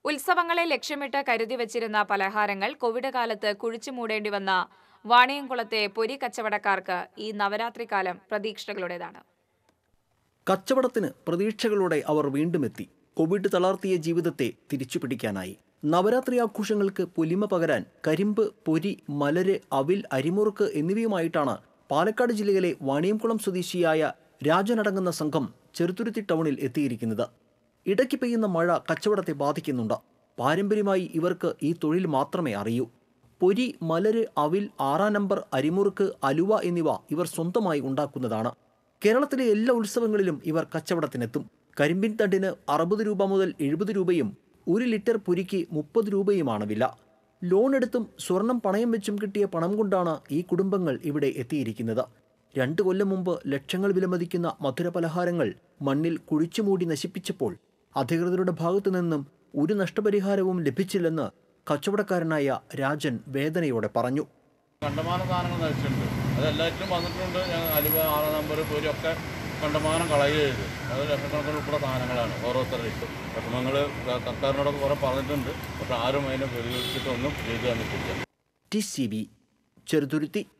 ഉത്സവങ്ങളെ ലക്ഷ്യമിട്ട് കരുതി വച്ചിരുന്ന പലഹാരങ്ങൾ കോവിഡ് കാലത്ത് കുഴിച്ചു മൂടേണ്ടി വന്ന വാണിയംകുളത്തെ പൊരി കച്ചവടക്കാർക്ക് ഈ നവരാത്രി കാലം പ്രതീക്ഷകളുടേതാണ് കച്ചവടത്തിന് പ്രതീക്ഷകളോടെ അവർ വീണ്ടും എത്തി കോവിഡ് തളർത്തിയ ജീവിതത്തെ തിരിച്ചുപിടിക്കാനായി നവരാത്രി ആഘോഷങ്ങൾക്ക് പൊലിമ പകരാൻ കരിമ്പ് പൊരി മലര് അവിൽ അരിമുറുക്ക് എന്നിവയുമായിട്ടാണ് പാലക്കാട് ജില്ലയിലെ വാണിയംകുളം സ്വദേശിയായ രാജനടങ്ങുന്ന സംഘം ചെറുതുരുത്തി ടൗണിൽ എത്തിയിരിക്കുന്നത് ഇടയ്ക്ക് പെയ്യുന്ന മഴ കച്ചവടത്തെ ബാധിക്കുന്നുണ്ട് പാരമ്പര്യമായി ഇവർക്ക് ഈ തൊഴിൽ മാത്രമേ അറിയൂ പൊരി മലര് അവിൽ ആറാം നമ്പർ അരിമുറുക്ക് അലുവ എന്നിവ ഇവർ സ്വന്തമായി ഉണ്ടാക്കുന്നതാണ് കേരളത്തിലെ എല്ലാ ഉത്സവങ്ങളിലും ഇവർ കച്ചവടത്തിനെത്തും കരിമ്പിൻ തണ്ടിന് അറുപത് രൂപ മുതൽ എഴുപത് രൂപയും ഒരു ലിറ്റർ പൊരിക്ക് മുപ്പത് രൂപയുമാണ് വില ലോൺ എടുത്തും സ്വർണം പണയം വെച്ചും കിട്ടിയ പണം കൊണ്ടാണ് ഈ കുടുംബങ്ങൾ ഇവിടെ എത്തിയിരിക്കുന്നത് രണ്ടു കൊല്ലം മുമ്പ് ലക്ഷങ്ങൾ വിലമതിക്കുന്ന മധുരപലഹാരങ്ങൾ മണ്ണിൽ കുഴിച്ചുമൂടി നശിപ്പിച്ചപ്പോൾ അധികൃതരുടെ ഭാഗത്തു നിന്നും ഒരു നഷ്ടപരിഹാരവും ലഭിച്ചില്ലെന്ന് കച്ചവടക്കാരനായ രാജൻ വേദനയോടെ പറഞ്ഞു കണ്ടമാനം സാധനങ്ങൾ നശിച്ചിട്ടുണ്ട് അത് എല്ലാറ്റിലും വന്നിട്ടുണ്ട് ഞങ്ങൾ അലുവ ആറ് നമ്പർ പൊരി ഒക്കെ കണ്ടമാനം കളയുക ചെയ്തു അത് ലക്ഷക്കണക്കിന് ഉൾപ്പെടെ സാധനങ്ങളാണ് ഓരോരുത്തരുടെ ഇഷ്ടം വിഷമങ്ങൾ സർക്കാരിനോടൊക്കെ കുറേ പറഞ്ഞിട്ടുണ്ട് പക്ഷെ ആരും അതിനെ പ്രതികരിച്ചിട്ടൊന്നും ചെയ്തു തന്നിട്ടില്ല ടി സി ബി ചെറുതുരുത്തി